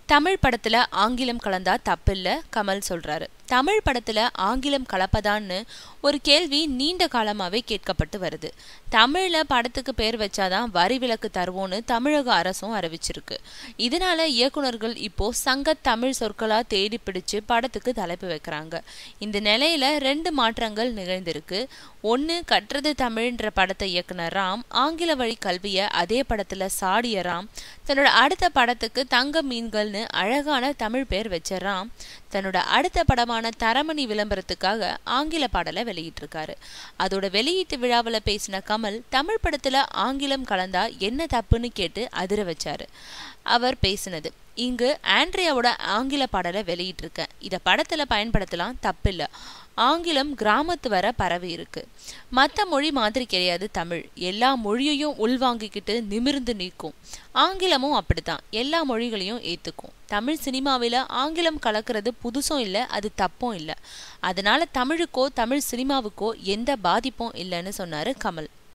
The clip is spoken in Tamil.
தமிழ் படத்துல ஆங்கிலம் கலந்தா தப்பில்ல கமல் சொல்றாரு தமிழ் படத்துல ஆங்கிலம் கலப்பதான்னு ஒரு கேள்வி நீண்ட காலமாவே கேட்கப்பட்டு வருது தமிழ்ல படத்துக்கு பேர் வச்சாதான் வரி விலக்கு தருவோன்னு தமிழக அரசும் அறிவிச்சிருக்கு இதனால இயக்குனர்கள் இப்போ சங்க தமிழ் சொற்களா தேடி பிடிச்சு படத்துக்கு தலைப்பு வைக்கிறாங்க இந்த நிலையில ரெண்டு மாற்றங்கள் நிகழ்ந்திருக்கு ஒன்னு கற்றது தமிழ்ன்ற படத்தை இயக்குனர் ராம் ஆங்கில வழி கல்விய அதே படத்துல சாடிய ராம் தன்னோட அடுத்த படத்துக்கு தங்க மீன்கள்னு அழகான தமிழ் பேர் வச்ச ராம் தன்னோட அடுத்த படமான தரமணி விளம்பரத்துக்காக ஆங்கில பாடலை வெளியிட்டிருக்காரு அதோட வெளியீட்டு விழாவில் பேசின கமல் தமிழ் படத்துல ஆங்கிலம் கலந்தா என்ன தப்புன்னு கேட்டு அதிர வச்சாரு அவர் பேசினது இங்கு ஆண்ட்ரியாவோட ஆங்கில பாடலை வெளியிட்டிருக்கேன் இதை படத்துல பயன்படுத்தலாம் தப்பில்லை ஆங்கிலம் கிராமத்து வர பரவி இருக்கு மற்ற மொழி மாதிரி கிடையாது தமிழ் எல்லா மொழியையும் உள்வாங்கிக்கிட்டு நிமிர்ந்து நிற்கும் ஆங்கிலமும் அப்படித்தான் எல்லா மொழிகளையும் ஏத்துக்கும் தமிழ் சினிமாவில் ஆங்கிலம் கலக்கிறது புதுசும் இல்லை அது தப்பும் இல்லை அதனால தமிழுக்கோ தமிழ் சினிமாவுக்கோ எந்த பாதிப்பும் இல்லைன்னு சொன்னாரு கமல்